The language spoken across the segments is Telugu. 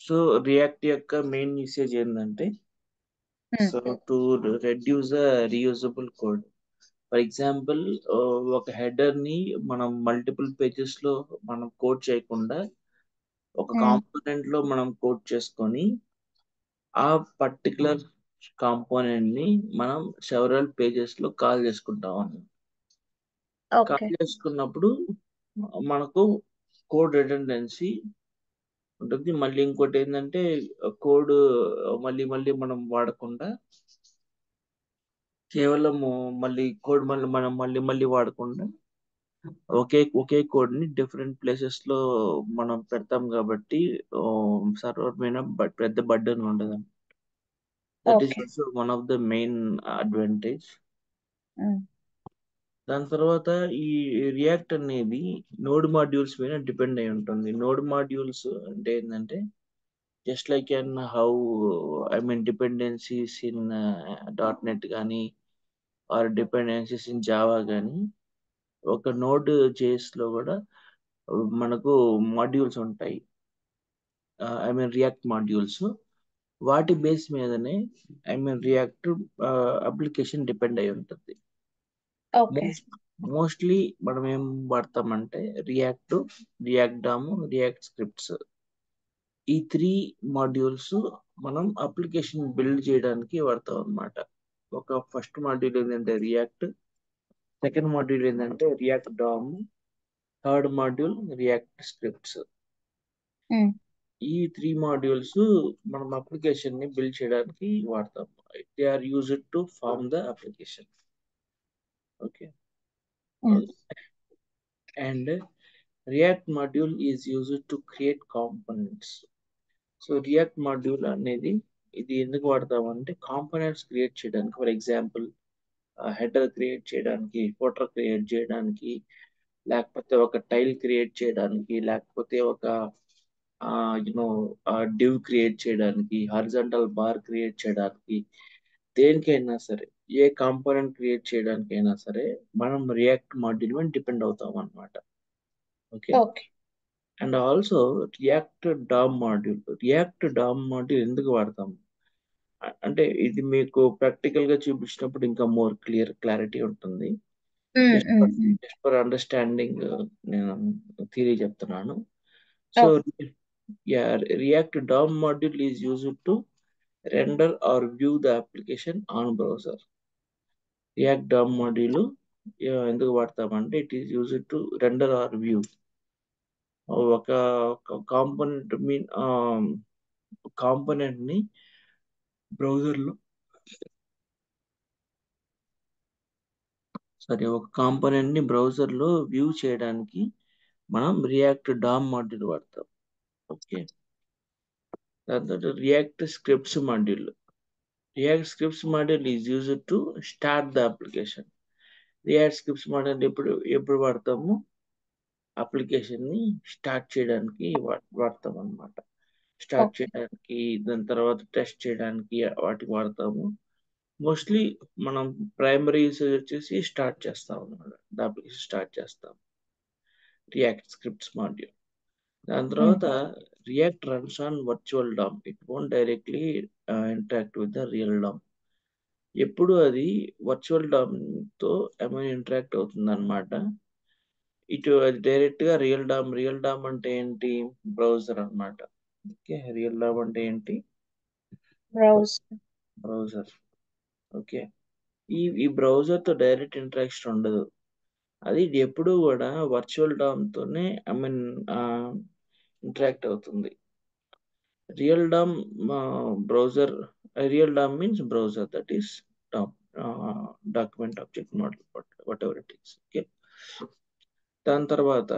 సో రియాక్ట్ యొక్క మెయిన్ యూసేజ్ ఏంటంటే Hmm. So to reduce the reusable code for example ఒక హెడర్ ని మనం మల్టిపుల్ పేజెస్ లో మనం కోడ్ చేయకుండా ఒక Hmm. కాంపోనెంట్ లో మనం కోడ్ చేసుకొని ఆ పర్టికులర్ కాంపోనెంట్ ని మనం సెవరల్ పేజెస్ లో కాల్ చేసుకుంటాం ఓకే కాల్ చేసుకున్నప్పుడు మనకు కోడ్ రిడెండెన్సీ ఉంటుంది మళ్ళీ ఇంకోటి ఏంటంటే కోడ్ మళ్ళీ మళ్ళీ మనం వాడకుండా కేవలం మళ్ళీ కోడ్ మళ్ళీ మనం మళ్ళీ మళ్ళీ వాడకుండా ఒకే ఒకే కోడ్ ని డిఫరెంట్ ప్లేసెస్ లో మనం పెడతాం కాబట్టి సర్వర్ మీద బ- పెద్ద బర్డెన్ ఉండదు that is okay also one of the main advantage Hmm. దాని తర్వాత ఈ రియాక్ట్ అనేది నోడ్ మాడ్యూల్స్ మీద డిపెండ్ అయి ఉంటుంది నోడ్ మాడ్యూల్స్ అంటే ఏంటంటే just like an how I mean dependencies in dot net కానీ ఆర్ డిపెండెన్సీస్ ఇన్ జావా కానీ ఒక నోడ్ జేఎస్ లో కూడా మనకు మాడ్యూల్స్ ఉంటాయి ఐ మీన్ రియాక్ట్ మాడ్యూల్స్ వాటి బేస్ మీదనే I mean React application depend అయి ఉంటుంది ఓకే మోస్ట్లీ మనం ఏం వాడతామంటే React React DOM React scripts ఈ త్రీ మాడ్యూల్స్ మనం అప్లికేషన్ బిల్డ్ చేయడానికి వాడతాం అన్నమాట ఒక ఫస్ట్ మాడ్యూల్ ఏంటంటే రియాక్ట్ సెకండ్ మాడ్యూల్ ఏంటంటే react dam third module React scripts Hmm. ఈ త్రీ మాడ్యూల్స్ మనం అప్లికేషన్ ని బిల్డ్ చేయడానికి వాడతాం they are used to form the application okay Hmm. And React module is used to create components so React module అనేది ఇది ఎందుకు వాడతామంటే కాంపోనెంట్స్ క్రియేట్ చేయడానికి ఫర్ ఎగ్జాంపుల్ హెడర్ క్రియేట్ చేయడానికి ఫోటో క్రియేట్ చేయడానికి లేకపోతే ఒక టైల్ క్రియేట్ చేయడానికి లేకపోతే ఒక యునో డివ్ క్రియేట్ చేయడానికి హారిజంటల్ బార్ క్రియేట్ చేయడానికి దేనికైనా సరే ఏ కాంపోనెంట్ క్రియేట్ చేయడానికైనా సరే మనం రియాక్ట్ మాడ్యూల్ మీద డిపెండ్ అవుతాం అన్నమాట okay okay and also React DOM module react DOM module ఎందుకు వాడతాం అ- అంటే ఇది మీకు ప్రాక్టికల్ గా చూపించినప్పుడు ఇంకా మోర్ క్లియర్ క్లారిటీ ఉంటుంది Hmm. Just Hmm. For Hmm. Just for understanding నేను థియరీ చెప్తున్నాను so okay yeah React DOM module is used to render or view the application on browser React DOM module ఎందుకు వాడతామంటే it is used to render or view ఒక కాంపోనెంట్ మీన్ కాంపోనెంట్ ని బ్రౌజర్ లో సారీ ఒక కాంపోనెంట్ ని బ్రౌజర్ లో వ్యూ చేయడానికి మనం రియాక్ట్ డామ్ మాడ్యూల్ వాడతాం ఓకే దాని తర్వాత react scripts module React scripts module is used to start the application React scripts module ఎప్పుడు ఎప్పుడు వాడతాము అప్లికేషన్ ని స్టార్ట్ చేయడానికి వా- వాడతాం అన్నమాట స్టార్ట్ ఓకే చేయడానికి దాని తర్వాత టెస్ట్ చేయడానికి వాటికి వాడతాము మోస్ట్లీ మనం ప్రైమరీ యూసేజ్ వచ్చేసి స్టార్ట్ చేస్తాం అన్నమాట అప్లికేషన్ స్టార్ట్ చేస్తాం రియాక్ట్ స్క్రిప్ట్స్ మాడ్యూల్ దాని Hmm. తర్వాత React runs on virtual DOM it won't directly interact with the real DOM ఎప్పుడు అది వర్చువల్ డామ్ తో ఏమైనా ఇంటరాక్ట్ అవుతుంది అనమాట ఇటు అది డైరెక్ట్ గా రియల్ డామ్ రియల్ డామ్ అంటే ఏంటి బ్రౌజర్ అన్నమాట ఓకే రియల్ డామ్ అంటే ఏంటి బ్రౌజ్ బ్రౌజర్ ఓకే ఈ ఈ బ్రౌజర్ తో డైరెక్ట్ ఇంటరాక్షన్ ఉండదు అది ఎప్పుడు కూడా వర్చువల్ డామ్ తోనే ఐ మీన్ ఇంటరాక్ట్ అవుతుంది real DOM browser real DOM means browser that is DOM document object model whatever it is okay దాని తర్వాత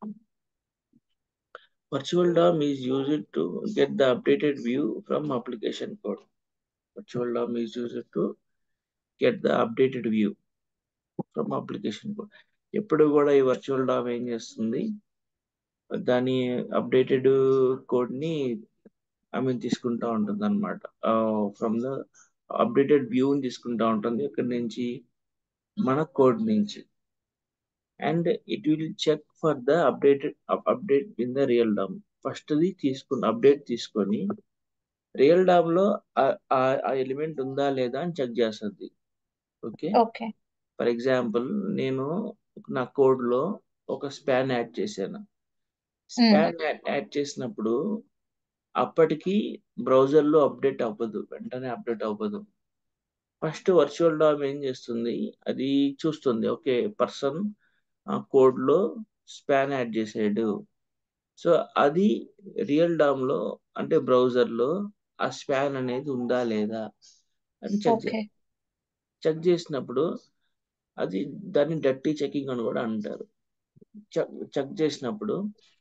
virtual DOM is used to get the updated view from application code. Virtual DOM is used to get the updated view from application code. ఎప్పుడు కూడా ఈ వర్చువల్ డామ్ ఏం చేస్తుంది దాని అప్డేటెడ్ కోడ్ ని ఐ మీన్ తీసుకుంటా ఉంటుంది అనమాట ఫ్రమ్ ద అప్డేటెడ్ వ్యూ తీసుకుంటా ఉంటుంది ఎక్కడి నుంచి మన కోడ్ నుంచి and it will check for the updated update in the real DOM ఫస్ట్ది తీసుకుని అప్డేట్ తీసుకొని రియల్ డామ్ లో ఆ- ఆ ఆ ఎలిమెంట్ ఉందా లేదా అని చెక్ చేస్తుంది ఓకే ఓకే ఫర్ ఎగ్జాంపుల్ నేను నా కోడ్ లో ఒక స్పాన్ యాడ్ చేశాను ఉమ్, స్పాన్ యాడ్ చేసినప్పుడు అప్పటికి బ్రౌజర్ లో అప్డేట్ అవ్వదు వెంటనే అప్డేట్ అవ్వదు ఫస్ట్ వర్చువల్ డామ్ ఏం చేస్తుంది అది చూస్తుంది ఓకే పర్సన్ కోడ్ లో స్పాన్ యాడ్ చేసాడు సో అది రియల్ డామ్ లో అంటే బ్రౌజర్ లో ఆ స్పాన్ అనేది ఉందా లేదా అని చెక్ ఓకే చెక్ చేసినప్పుడు అది దాన్ని డర్టీ చెకింగ్ అని కూడా అంటారు చెక్ చేసినప్పుడు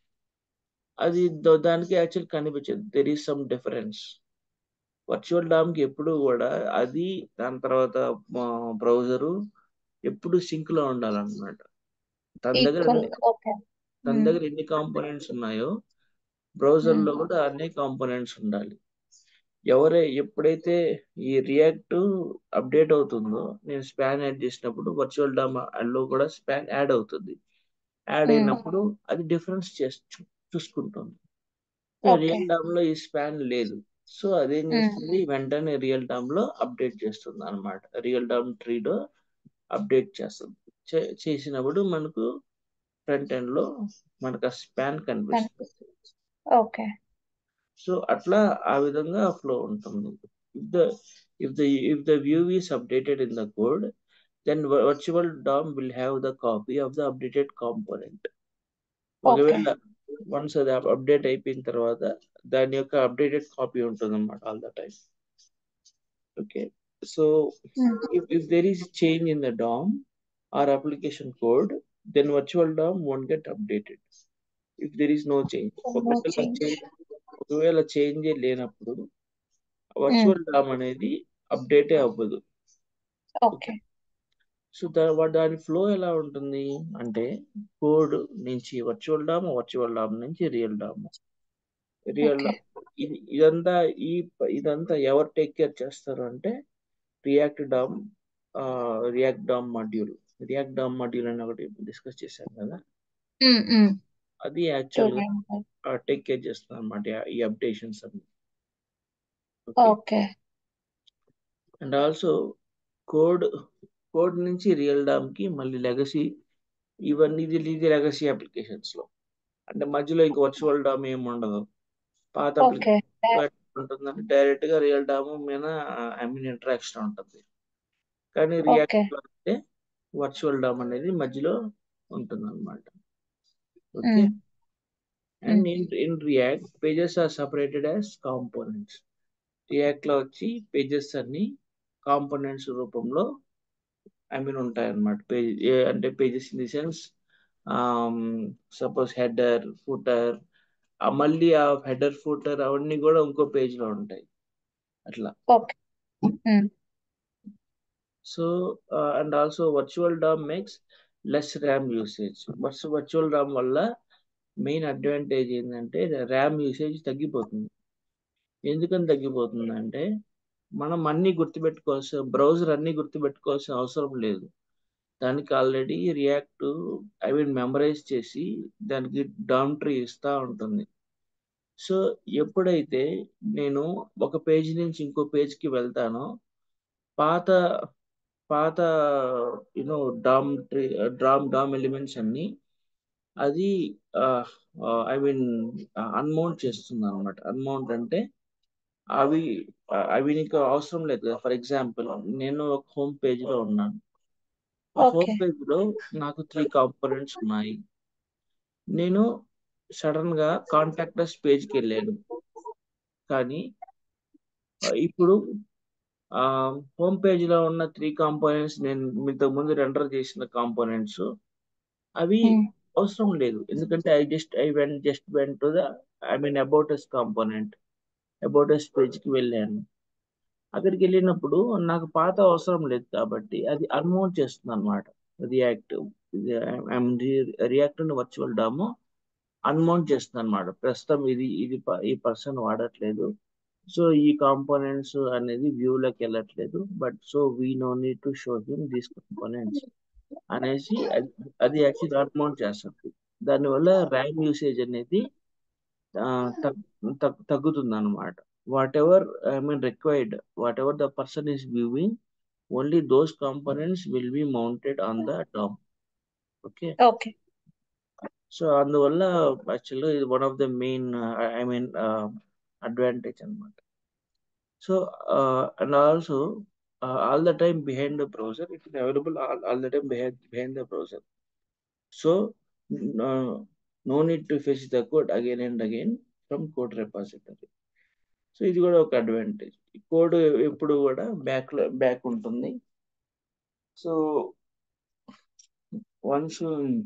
అది ద- దానికి యాక్చువల్ కనిపించదు there is some difference virtual DOM కి ఎప్పుడు కూడా అది దాని తర్వాత బ్రౌజరు ఎప్పుడు సింక్ లో ఉండాలన్నమాట తన దగ్గర ఈక్వల్ ఎన్ని- ఓకే తన ఉమ్, దగ్గర ఎన్ని కాంపోనెంట్స్ ఉన్నాయో బ్రౌజర్ ఉమ్, లో కూడా అన్ని కాంపోనెంట్స్ ఉండాలి ఎవరే ఎప్పుడైతే ఈ రియాక్ట్ అప్డేట్ అవుతుందో నేను స్పాన్ యాడ్ చేసినప్పుడు వర్చువల్ డామ్ లో కూడా స్పాన్ యాడ్ అవుతుంది యాడ్ ఉమ్, అయినప్పుడు అది డిఫరెన్స్ చేసి చూసుకుంటుంది సో ఓకే రియల్ డామ్ లో ఈ స్పాన్ లేదు సో అదేం ఉమ్, చేస్తుంది వెంటనే రియల్ డామ్ లో అప్డేట్ చేస్తుంది అనమాట రియల్ డామ్ ట్రీలో అప్డేట్ చేస్తుంది చే- చేసినప్పుడు మనకు ఫ్రంట్ ఎండ్ లో మనకు ఆ స్పాన్ కనిపిస్తుంది ఓకే సో అట్లా ఆ విధంగా ఫ్లో ఉంటుంది if the if the if the view is updated in the code then virtual DOM will have the copy of the updated component okay ఒకవేళ వన్స్ అది అప్డేట్ అయిపోయిన తర్వాత దాని యొక్క అప్డేటెడ్ కాపీ ఉంటుంది అనమాట all the time okay so um, if, if there is a change in the DOM or application code, then virtual DOM won't get updated. If there is no change. no ఒకవేళ change change ఒకవేళ చేంజ్ లేనప్పుడు ఉమ్, వర్చువల్ డామ్ అనేది అప్డేటే అవ్వదు ఓకే సో దాని ఫ్లో ఎలా ఉంటుంది అంటే కోడ్ నుంచి వర్చువల్ డామ్ వర్చువల్ డామ్ నుంచి రియల్ డామ్ రియల్ ఓకే ఇది ఇదంతా ఈ ఇదంతా ఎవరు టేక్ కేర్ చేస్తారు అంటే react DOM react DOM module react DOM module అని ఒకటి డిస్కస్ చేశాం కదా ఉమ్, ఉమ్, అది యాక్చువల్ గా చూడండి టేక్ కేర్ చేస్తుంది అనమాట ఈ అప్డేషన్స్ అన్ని okay okay and also code code నుంచి రియల్ డామ్ కి మళ్ళీ లెగసీ ఇవన్నీ ఇది ఇది లెగసీ అప్లికేషన్స్ లో అంటే మధ్యలో ఇంక వర్చువల్ డామ్ ఏమి ఉండదు పాత ఓకే అప్లికేషన్ ఉంటుందంటే డైరెక్ట్ గా రియల్ డామ్ మీద ఐ మీన్ ఇంటరాక్షన్ ఉంటుంది కానీ ఓకే రియాక్ట్ అంటే వర్చువల్ డామ్ అనేది మధ్యలో ఉంటుంది అనమాట okay um, and um, in in react pages are separated as components react లో వచ్చి పేజెస్ అన్ని కాంపోనెంట్స్ రూపంలో ఐ మీన్ ఉంటాయి అన్నమాట పేజ్ అంటే pages in the sense suppose header footer మళ్ళీ ఆ హెడర్ ఫుటర్ అవన్నీ కూడా ఇంకో పేజ్ లో ఉంటాయి అట్లా okay um, so and also virtual DOM makes less RAM usage but virtual DOM వల్ల మెయిన్ అడ్వాంటేజ్ ఏంటంటే ర్యామ్ యూసేజ్ తగ్గిపోతుంది ఎందుకని తగ్గిపోతుంది అంటే మనం అన్ని గుర్తుపెట్టుకోవాల్సిన బ్రౌజర్ అన్ని గుర్తుపెట్టుకోవాల్సిన అవసరం లేదు దానికి already react I mean memorise చేసి దానికి డామ్ ట్రీ ఇస్తా ఉంటుంది సో ఎప్పుడైతే నేను ఒక పేజ్ నుంచి ఇంకో పేజ్కి వెళ్తానో పాత పాత you know DOM tree DOM DOM elements అన్ని అది ఐ మీన్ అన్మౌంట్ చేస్తుంది అనమాట అన్మౌంట్ అంటే అవి అవి నీకు అవసరం లేదు కదా ఫర్ ఎగ్జాంపుల్ నేను ఒక హోమ్ పేజ్ లో ఉన్నాను ఆ హోమ్ ఓకే పేజ్ లో నాకు త్రీ కాంపోనెంట్స్ ఉన్నాయి నేను సడన్ గా కాంటాక్టర్స్ పేజ్కి వెళ్ళాను కానీ ఆ, ఇప్పుడు ఆ హోమ్ పేజ్ లో ఉన్న త్రీ కాంపోనెంట్స్ నేను మీతో ముందు రెండర్ చేసిన కాంపోనెంట్స్ అవి ఉమ్, అవసరం లేదు ఎందుకంటే I just I went just went to the I mean about us component about us page కి వెళ్ళాను అక్కడికి వెళ్ళినప్పుడు నాకు పాత అవసరం లేదు కాబట్టి అది అన్మౌంట్ చేస్తుంది అనమాట react react virtual DOM unmount చేస్తుంది అనమాట ప్రస్తుతం ఇది ఇది ప- ఈ పర్సన్ వాడట్లేదు సో ఈ కాంపోనెంట్స్ అనేది వ్యూ లోకి వెళ్ళట్లేదు but so we no need to show him these components అనేసి అది- అది యాక్చువల్ అన్మౌంట్ చేస్తుంది దానివల్ల ర్యామ్ యూసేజ్ అనేది తగ్గుతుంది అనమాట whatever I mean required whatever the person is viewing only those components will be mounted on the DOM okay okay so అందువల్ల యాక్చువల్గా ఇది one of the main I mean advantage అనమాట so and also all the time behind the browser it is available all the time behind behind the browser so no need to fetch the code again and again from code repository so ఇది కూడా ఒక అడ్వాంటేజ్ కోడ్ ఎప్పుడు కూడా బ్యాక్ బ్యాక్ ఉంటుంది సో వన్స్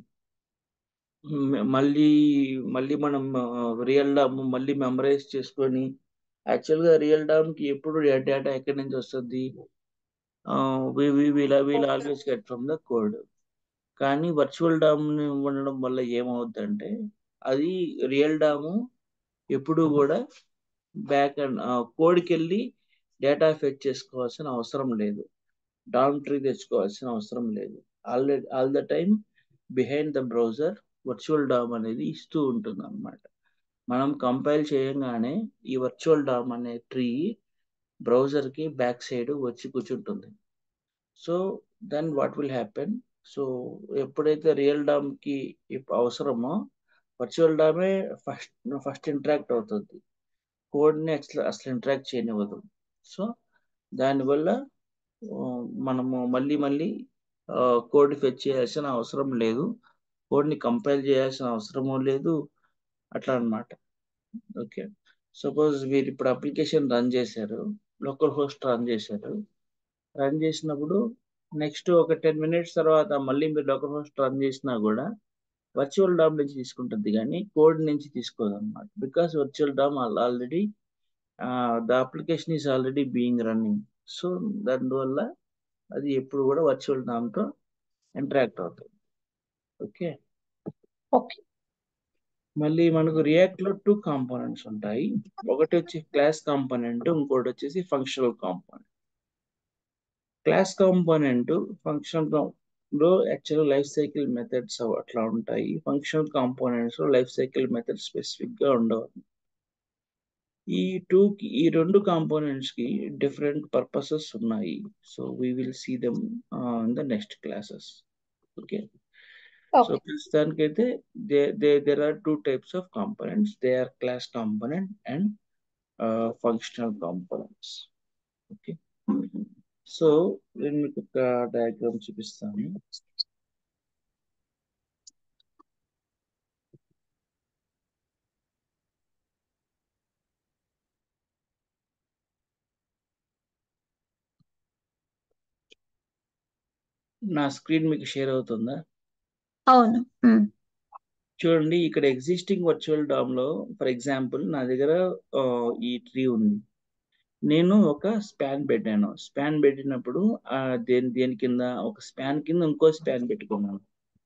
మళ్ళీ మళ్ళీ మనం రియల్ డామ్ మళ్ళీ మెమరైజ్ చేసుకొని యాక్చువల్గా రియల్ డామ్కి ఎప్పుడు డేటా ఎక్కడి నుంచి వస్తుంది we'll we'll always get from the code కానీ వర్చువల్ డామ్ ఉండడం వల్ల ఏమవుద్దంటే అది రియల్ డాము ఎప్పుడు కూడా బ్యాక్ అండ్ కోడ్కి వెళ్ళి డేటా ఫెచ్ చేసుకోవాల్సిన అవసరం లేదు డామ్ ట్రీ తెచ్చుకోవాల్సిన అవసరం లేదు already all the time behind the browser virtual DOM అనేది ఇస్తూ ఉంటుంది అనమాట మనం కంపైల్ చేయగానే ఈ వర్చువల్ డామ్ అనే ట్రీ బ్రౌజర్కి బ్యాక్ సైడ్ వచ్చి కూర్చుంటుంది so then what will happen so ఎప్పుడైతే రియల్ డామ్కి అవసరమో వర్చువల్ డామే ఫస్ట్ ఫస్ట్ ఇంటరాక్ట్ అవుతుంది కోడ్ని అసలు అసలు ఇంటరాక్ట్ చేయనివ్వదు సో దానివల్ల మనము మళ్ళీ మళ్ళీ కోడ్ ఫెచ్ చేయాల్సిన అవసరం లేదు కోడ్ని కంపైల్ చేయాల్సిన అవసరము లేదు అట్లా అనమాట ఓకే సపోజ్ మీరు ఇప్పుడు అప్లికేషన్ రన్ చేశారు లోకల్ హోస్ట్ రన్ చేశారు రన్ చేసినప్పుడు నెక్స్ట్ ఒక టెన్ మినిట్స్ తర్వాత మళ్ళీ మీరు లోకల్ హోస్ట్ రన్ చేసినా కూడా వర్చువల్ డామ్ నుంచి తీసుకుంటుంది కానీ కోడ్ నుంచి తీసుకోదు అనమాట because virtual DOM already the application is already being running so దానివల్ల అది ఎప్పుడు కూడా వర్చువల్ డామ్తో ఇంటరాక్ట్ అవుతుంది ఓకే ఓకే మళ్ళీ మనకు రియాక్ట్ లో టూ కాంపోనెంట్స్ ఉంటాయి ఒకటి వచ్చి క్లాస్ కాంపోనెంట్ ఇంకోటి వచ్చేసి functional component class component function లో యాక్చువల్ లైఫ్ సైకిల్ మెథడ్స్ అట్లా ఉంటాయి ఫంక్షనల్ కాంపోనెంట్స్ లో లైఫ్ సైకిల్ మెథడ్ స్పెసిఫిక్ గా ఉండవు ఈ టూ ఈ రెండు కాంపోనెంట్స్ కి డిఫరెంట్ పర్పసెస్ ఉన్నాయి so we will see them in the next classes okay so ప్రస్తుతానికి అయితే they they there are two types of components they are class component and functional components okay so నేను మీకు ఒక డయాగ్రామ్ చూపిస్తాను నా స్క్రీన్ మీకు షేర్ అవుతుందా అవును చూడండి ఇక్కడ ఎగ్జిస్టింగ్ వర్చువల్ డామ్ లో ఫర్ ఎగ్జాంపుల్ నా దగ్గర ఈ ట్రీ ఉంది నేను ఒక స్పాన్ పెట్టాను స్పాన్ పెట్టినప్పుడు దేని దేని కింద ఒక స్పాన్ కింద ఇంకో స్పాన్ పెట్టుకున్నాను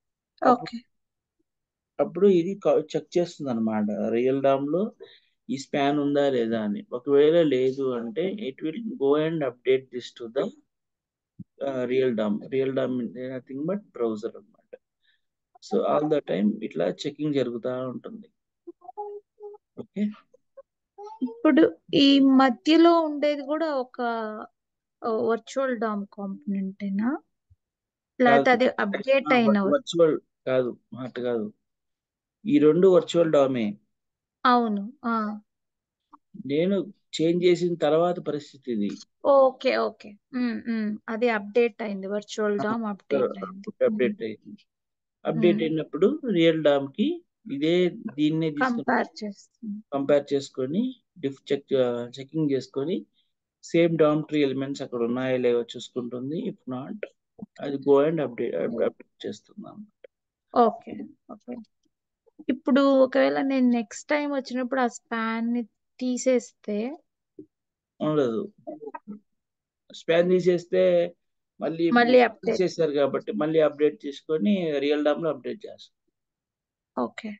అప్పుడు ఇది చెక్ చేస్తుంది అనమాట రియల్ డామ్ లో ఈ స్పాన్ ఉందా లేదా అని ఒకవేళ లేదు అంటే it will go and update this to the real DOM real DOM nothing but browser అనమాట సో ఆల్ ద టైమ్ ఇట్లా చెకింగ్ జరుగుతూ ఉంటుంది ఓకే ఇప్పుడు ఈ మధ్యలో ఉండేది కూడా ఒక వర్చువల్ డామ్ కాంపోనెంటేనా లేకపోతే అది అప్డేట్ అయిన వర్చువల్ కాదు మాట కాదు ఈ రెండు వర్చువల్ డామే అవును నేను చేంజ్ చేసిన తర్వాత పరిస్థితి ఇది ఓకే ఓకే అది అప్డేట్ అయింది వర్చువల్ డామ్ అప్డేట్ అయింది అప్డేట్ అయింది అప్డేట్ అయినప్పుడు రియల్ డామ్ కి ఇదే దీన్నే కంపేర్ చేస్తుంది కంపేర్ చేసుకొని డిఫ్ చెక్ చెకింగ్ చేసుకొని సేమ్ డామ్ ట్రీ ఎలిమెంట్స్ అక్కడ ఉన్నాయో లేవో చూసుకుంటుంది ఇఫ్ నాట్ అది గో అండ్ అప్డేట్ అప్డేట్ చేస్తుంది అన్నమాట ఓకే ఓకే ఇప్పుడు ఒకవేళ నేను నెక్స్ట్ టైం వచ్చినప్పుడు ఆ స్పాన్ ని తీసేస్తే ఉండదు స్పాన్ తీసేస్తే మళ్ళీ మళ్ళీ అప్డేట్ తీసేస్తారు కాబట్టి మళ్ళీ అప్డేట్ చేసుకొని రియల్ డామ్ లో అప్డేట్ చేస్తాం ఓకే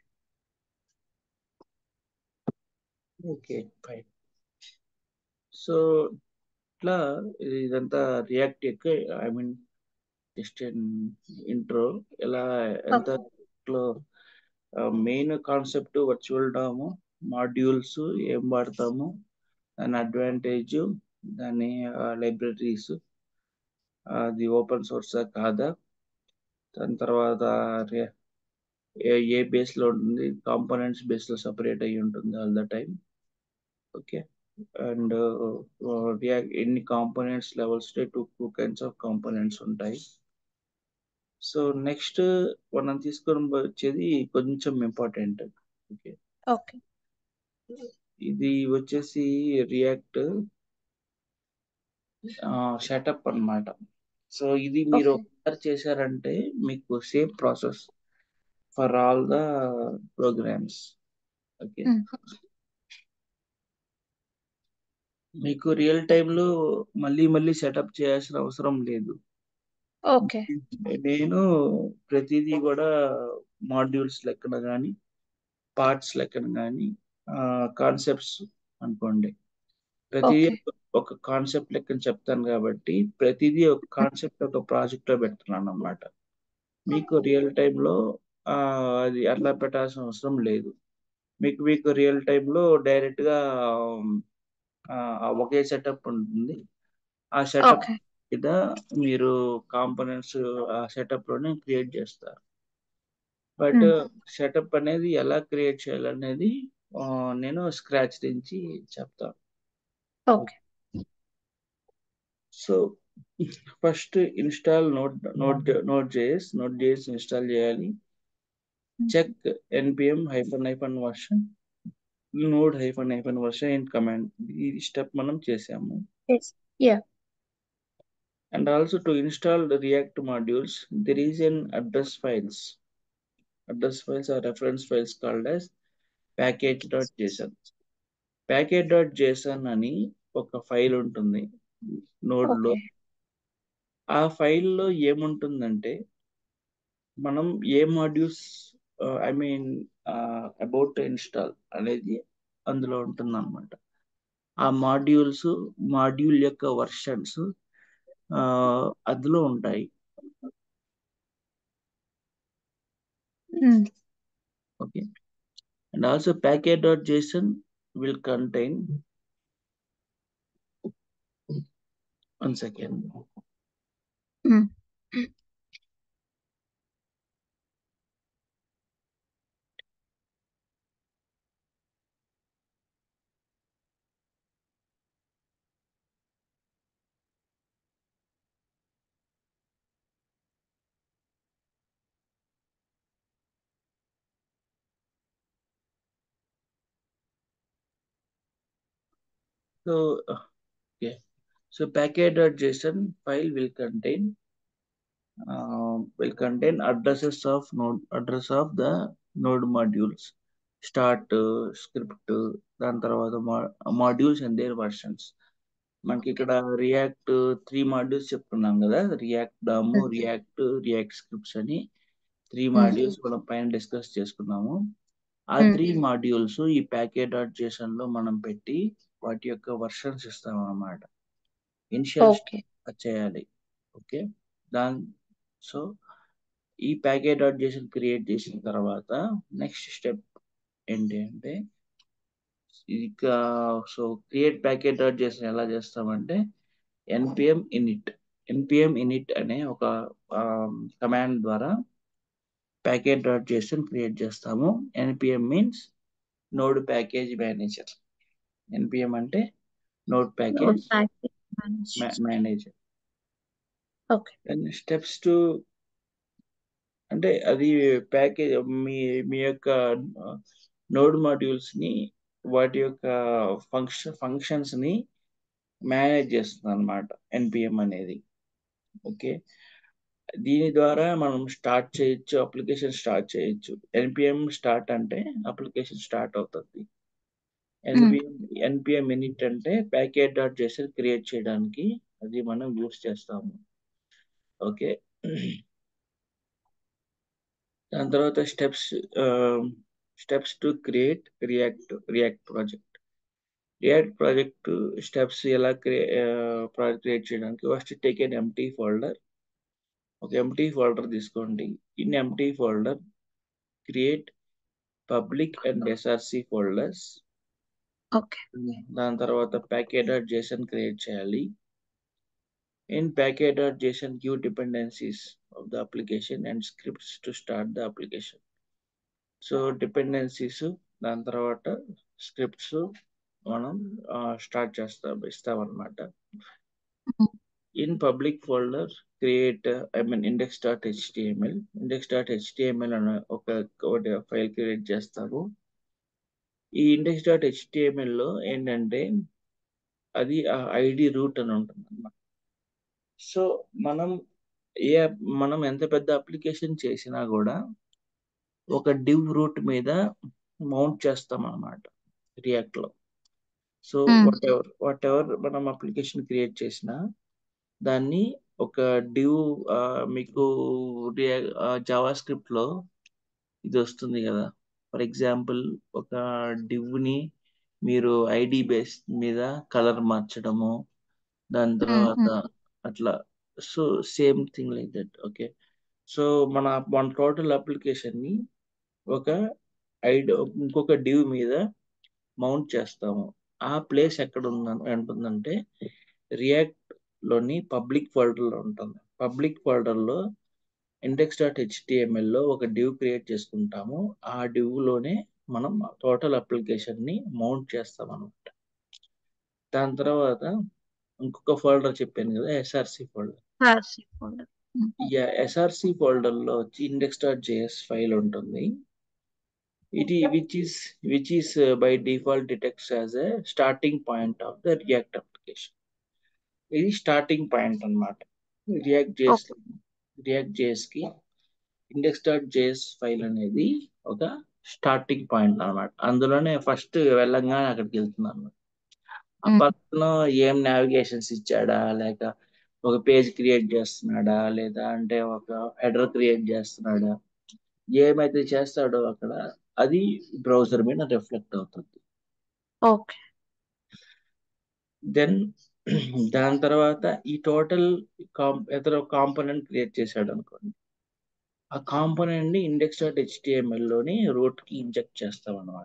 ఓకే ఫైన్ సో ఇట్లా ఇదంతా రియాక్ట్ ఎక్కువ ఐ మీన్ జస్ట్ ఇంట్రో ఎలా ఎంత main concept virtual DOM modules ఏం వాడతాము దాని అడ్వాంటేజ్ దాని లైబ్రరీస్ అది ఓపెన్ సోర్సా కాదా దాని తర్వాత రే- ఏ ఏ బేస్ లో ఉంటుంది కాంపోనెంట్స్ బేస్ లో సపరేట్ అయ్యి ఉంటుంది all the time okay and ఎన్ని components levels two two kinds of components ఉంటాయి సో నెక్స్ట్ మనం తీసుకొని వచ్చేది కొంచెం ఇంపార్టెంట్ ఓకే ఓకే ఇది వచ్చేసి రియాక్ట్ సెటప్ అన్నమాట సో ఇది మీరు Okay. ఒకసారి చేశారంటే మీకు same process for all the programs okay Mm. మీకు రియల్ టైంలో మళ్ళీ మళ్ళీ సెటప్ చేయాల్సిన అవసరం లేదు ఓకే నేను ప్రతిదీ కూడా మాడ్యూల్స్ లెక్కన కానీ పార్ట్స్ లెక్కన కానీ కాన్సెప్ట్స్ అనుకోండి ప్రతిదీ Okay. ఒక కాన్సెప్ట్ లెక్కన చెప్తాను కాబట్టి ప్రతిదీ ఒక కాన్సెప్ట్ ఒక ప్రాజెక్ట్ లో పెడుతున్నాను అన్నమాట మీకు రియల్ టైంలో అది అట్లా పెట్టాల్సిన అవసరం లేదు మీకు మీకు రియల్ టైంలో డైరెక్ట్ గా ఆ, ఒకే సెటప్ ఉంటుంది ఆ సెటప్ ఓకే మీద మీరు కాంపోనెంట్స్ ఆ సెటప్ లోనే క్రియేట్ చేస్తారు బట్ Mm. సెటప్ అనేది ఎలా క్రియేట్ చేయాలనేది ఆ, నేను స్క్రాచ్ నుంచి చెప్తాను okay so first install node node node JS node JS install చేయాలి check NPM hyphen hyphen version node hyphen hyphen version in command ఈ స్టెప్ మనం చేసాము Yes. Yeah. and also to install the react modules there is an address files address files are reference files called as package.json package.json అని ఒక ఫైల్ ఉంటుంది నోడ్ లో Okay. ఆ ఫైల్లో ఏముంటుందంటే మనం ఏ modules I mean about install అనేది అందులో ఉంటుంది అనమాట ఆ మాడ్యూల్స్ మాడ్యూల్ యొక్క వర్షన్స్ అందులో ఉంటాయి Mm. okay and also package.json will contain one second Mm. so uh, okay so package.json file will contain uh, will contain addresses of node address of the node modules start uh, script uh, దాని తర్వాత మాడ్యూల్స్ అండ్ దేర్ వర్షన్స్ మనకి ఇక్కడ రియాక్ట్ త్రీ మాడ్యూల్స్ చెప్పుకున్నాం కదా react DOM Mm. React react scripts అని త్రీ Mm. మాడ్యూల్స్ మనం పైన డిస్కస్ చేసుకున్నాము ఆ Mm. త్రీ మాడ్యూల్స్ ఈ ప్యాకేజ్ డాట్ జేసన్ లో మనం పెట్టి వాటి యొక్క వర్షన్స్ ఇస్తాం అన్నమాట ఇనిషియల్ Okay. చేయాలి ఓకే దాని సో ఈ ప్యాకేజ్ డాట్ జేసన్ క్రియేట్ చేసిన తర్వాత నెక్స్ట్ స్టెప్ ఏంటి అంటే ఇక so create package dot JSON ఎలా చేస్తామంటే ఎన్పిఎం ఇనిట్ ఎన్పిఎం ఇనిట్ అనే ఒక కమాండ్ ద్వారా ప్యాకేజ్ డాట్ జేసన్ క్రియేట్ చేస్తాము NPM means node package manager NPM అంటే node Node package package manager. Manager Okay. Steps to అంటే అది ప్యాకేజ్ మీ మీ యొక్క నోడ్ మాడ్యూల్స్ ని వాటి యొక్క ఫంక్షన్ ఫంక్షన్స్ ని మేనేజ్ చేస్తుంది అనమాట ఎన్పిఎం అనేది ఓకే దీని ద్వారా మనం స్టార్ట్ చేయొచ్చు అప్లికేషన్ స్టార్ట్ చేయొచ్చు ఎన్పిఎం స్టార్ట్ అంటే అప్లికేషన్ స్టార్ట్ అవుతుంది ఎన్పిఎం ఎన్పిఎం ఇనిట్ అంటే ప్యాకేజ్ డాట్ జేసన్ క్రియేట్ చేయడానికి అది మనం యూస్ చేస్తాము ఓకే దాని తర్వాత steps steps to create react react project react project steps ఎలా ప్రాజెక్ట్ క్రియేట్ చేయడానికి first take an empty folder ఒక ఎంటీ ఫోల్డర్ తీసుకోండి in empty folder create public and SRC folders okay దాని తర్వాత ప్యాకేజ్ డాట్ జేసన్ క్రియేట్ చేయాలి ఇన్ ప్యాకేజ్ డాట్ జేసన్ క్యూ dependencies of the application and scripts to start the application so dependencies దాని తర్వాత స్క్రిప్ట్స్ మనం స్టార్ట్ చేస్తాం ఇస్తాం అనమాట in public folder create I mean index dot HTML index dot HTML అనే ఒక ఒకటి ఫైల్ క్రియేట్ చేస్తాము ఈ ఇండెక్స్ డాట్ హెచ్టిఎంఎల్ లో ఏంటంటే అది ఐడి రూట్ అని ఉంటుంది అన్నమాట సో మనం ఏ మనం ఎంత పెద్ద అప్లికేషన్ చేసినా కూడా ఒక డివ్ రూట్ మీద మౌంట్ చేస్తాం అన్నమాట రియాక్ట్ లో so Hmm. Whatever whatever మనం అప్లికేషన్ క్రియేట్ చేసినా దాన్ని ఒక డివ్ మీకు జావా స్క్రిప్ట్ లో ఇది వస్తుంది కదా ఫర్ ఎగ్జాంపుల్ ఒక div ని మీరు ఐడి బేస్ మీద కలర్ మార్చడము దాని తర్వాత అట్లా so same thing like that okay so మన మన టోటల్ అప్లికేషన్ ని ఒక ఐడి ఇంకొక డివ్ మీద మౌంట్ చేస్తాము ఆ ప్లేస్ ఎక్కడ ఉందని ఉంటుందంటే రియాక్ట్ లోని పబ్లిక్ ఫోల్డర్ లో ఉంటుంది పబ్లిక్ ఫోల్డర్ లో ఇండెక్స్ డాట్ హెచ్టిఎంఎల్ లో ఒక డివ్ క్రియేట్ చేసుకుంటాము ఆ డివ్ లోనే మనం టోటల్ అప్లికేషన్ ని మౌంట్ చేస్తాం అనమాట దాని తర్వాత ఇంకొక ఫోల్డర్ చెప్పాను కదా ఎస్ఆర్సి ఫోల్డర్ పార్సీ ఫోల్డర్ ఈ ఎస్ఆర్సి ఫోల్డర్ లో వచ్చి ఇండెక్స్ డాట్ జేఎస్ ఫైల్ ఉంటుంది ఇది which is which is by default detects as a starting point of the react application ఇది స్టార్టింగ్ పాయింట్ అన్నమాట రియాక్ట్ జేఎస్ రియాక్ట్ జేఎస్ కి ఇండెక్స్ డాట్ జేఎస్ ఫైల్ అనేది ఒక స్టార్టింగ్ పాయింట్ అన్నమాట అందులోనే ఫస్ట్ వెళ్ళంగానే అక్కడికి వెళ్తుంది అన్నమాట ఆ Hmm. పక్కన ఏం నావిగేషన్స్ ఇచ్చాడా లేక ఒక పేజ్ క్రియేట్ చేస్తున్నాడా లేదా అంటే ఒక హెడర్ క్రియేట్ చేస్తున్నాడా ఏమైతే చేస్తాడో అక్కడ అది బ్రౌజర్ మీద రిఫ్లెక్ట్ అవుతుంది ఓకే దెన్ దాని తర్వాత ఈ టోటల్ కాం ఇతర కాంపోనెంట్ క్రియేట్ చేశాడు అనుకోండి ఆ కాంపోనెంట్ ని ఇండెక్స్ డాట్ హెచ్టిఎంఎల్ లోని రూట్ కి ఇంజెక్ట్ చేస్తాం అనమాట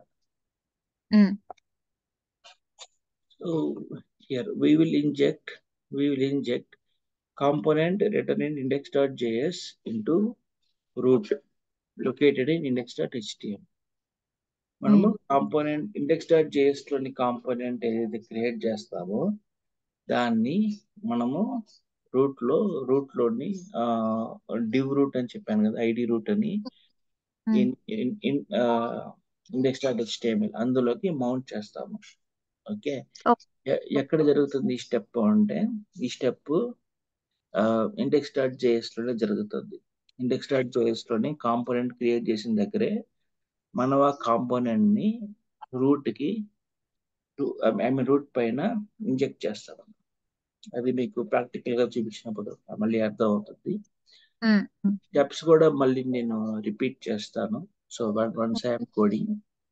so here we will inject we will inject component written in index.js into root located in index.html మనము కాంపోనెంట్ ఇండెక్స్ డాట్ జేఎస్ లోని కాంపోనెంట్ ఏదైతే క్రియేట్ చేస్తామో దాన్ని మనము రూట్ లో రూట్ లోని డివ్ రూట్ అని చెప్పాను కదా ఐడి రూట్ అని in in index dot HTML అందులోకి మౌంట్ చేస్తాము ఓకే ఎ- ఎక్కడ జరుగుతుంది ఈ స్టెప్ అంటే ఈ స్టెప్ ఇండెక్స్ డాట్ జేఎస్ లోనే జరుగుతుంది ఇండెక్స్ డాట్ జేఎస్ లోని కాంపోనెంట్ క్రియేట్ చేసిన దగ్గరే మనం ఆ కాంపోనెంట్ ని రూట్ కి ఐ మీన్ రూట్ పైన ఇంజెక్ట్ చేస్తాం అది మీకు ప్రాక్టికల్ గా చూపించినప్పుడు మళ్ళీ అర్థం అవుతుంది స్టెప్స్ కూడా మళ్ళీ నేను రిపీట్ చేస్తాను so one once I'm coding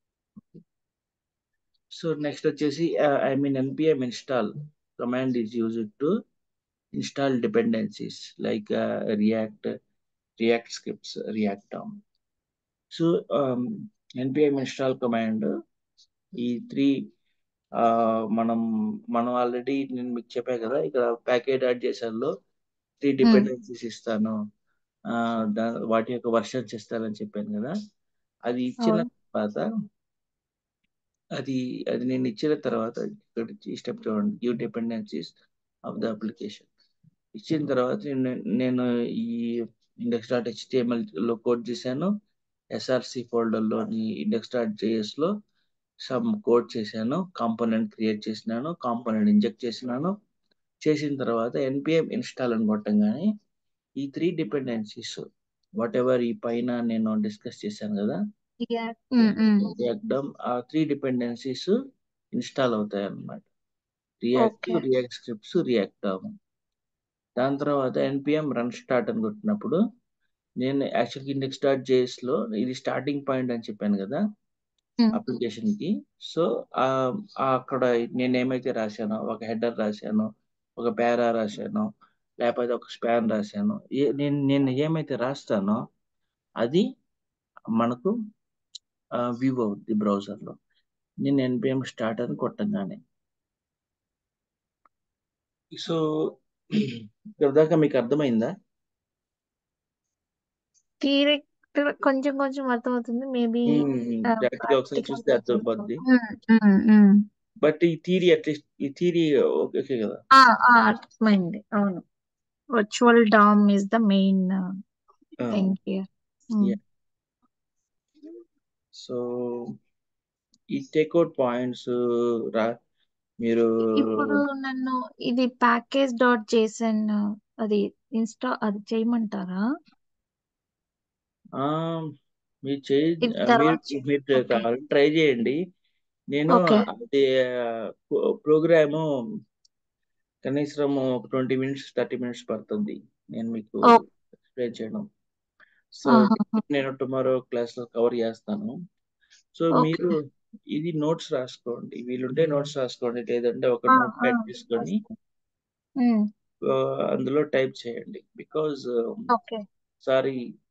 so next వచ్చేసి I mean npm install command is used to install dependencies like react react scripts react DOM so npm install command ఈ త్రీ మనం మనం ఆల్రెడీ నేను మీకు చెప్పా కదా ఇక్కడ ప్యాకేజ్ యాడ్ చేసాలో త్రీ డిపెండెన్సీస్ ఇస్తాను ఆ, దా- వాటి యొక్క వర్షన్స్ ఇస్తానని చెప్పాను కదా అది ఇచ్చిన అవును. తర్వాత అది అది నేను ఇచ్చిన తర్వాత ఇక్కడ ఈ స్టెప్ చూడండి give dependencies of the application ఇచ్చిన తర్వాత నేను నేను ఈ ఇండెక్స్ డాట్ హెచ్టిఎంఎల్ లో కోడ్ చేశాను ఎస్ఆర్సి ఫోల్డర్ లోని ఇండెక్స్ డాట్ జేఎస్ లో సమ్ కోడ్ చేశాను కాంపోనెంట్ క్రియేట్ చేసినాను కాంపోనెంట్ ఇంజెక్ట్ చేసినాను చేసిన తర్వాత ఎన్పిఎం ఇన్స్టాల్ అని కొట్టంగానే ఈ త్రీ డిపెండెన్సీస్ వాట్ ఎవర్ ఈ పైన నేను డిస్కస్ చేశాను కదా రియాక్ట్ ఆ త్రీ డిపెండెన్సీస్ ఇన్స్టాల్ అవుతాయి అన్నమాట react Okay. React scripts react దాని తర్వాత ఎన్పిఎం రన్ స్టార్ట్ అని కొట్టినప్పుడు నేను యాక్చువల్గా ఇండెక్స్ డాట్ జేఎస్ లో ఇది స్టార్టింగ్ పాయింట్ అని చెప్పాను కదా అప్లికేషన్ కి సో అక్కడ నేను ఏమైతే రాశానో ఒక హెడర్ రాశాను ఒక పేరా రాశాను లేకపోతే ఒక స్పాన్ రాశాను ఏ నేను నేను ఏమైతే రాస్తానో అది మనకు వ్యూ అవుద్ది బ్రౌజర్లో నేను ఎన్పిఎం స్టార్ట్ అని కొట్టంగానే సో దాకా మీకు అర్థమైందా థియరీ కొంచెం కొంచెం అర్థమవుతుంది మేబీ ప్రాక్టికల్ ఒకసారి చూస్తే అర్థమైపోద్ది బట్ ఈ థీరీ అట్లీస్ట్ ఈ థీరీ ఓకే కదా అర్థమైంది అవును virtual DOM is the main thing here so ఈ టేక్అవుట్ పాయింట్స్ రా మీరు ఇప్పుడు నన్ను ఇది ప్యాకేజ్ డాట్ జేసన్ అది ఇన్స్టా అది చేయమంటారా ఆ, మీరు చేయి ఇది మీరు తర్వాత మీరు ఓకే కావాలంటే ట్రై చేయండి నేను ఓకే అది ప్రోగ్రాము కనీసం ఒక ట్వంటీ మినిట్స్ థర్టీ మినిట్స్ పడుతుంది నేను మీకు ఎక్స్ప్లెయిన్ చేయడం సో నేను టుమారో క్లాస్ లో కవర్ చేస్తాను సో మీరు ఇది నోట్స్ రాసుకోండి వీలుంటే నోట్స్ రాసుకోండి లేదంటే ఒక నోట్ ప్యాడ్ తీసుకొని ఆ, అందులో టైప్ చేయండి బికాజ్ ఓకే సారీ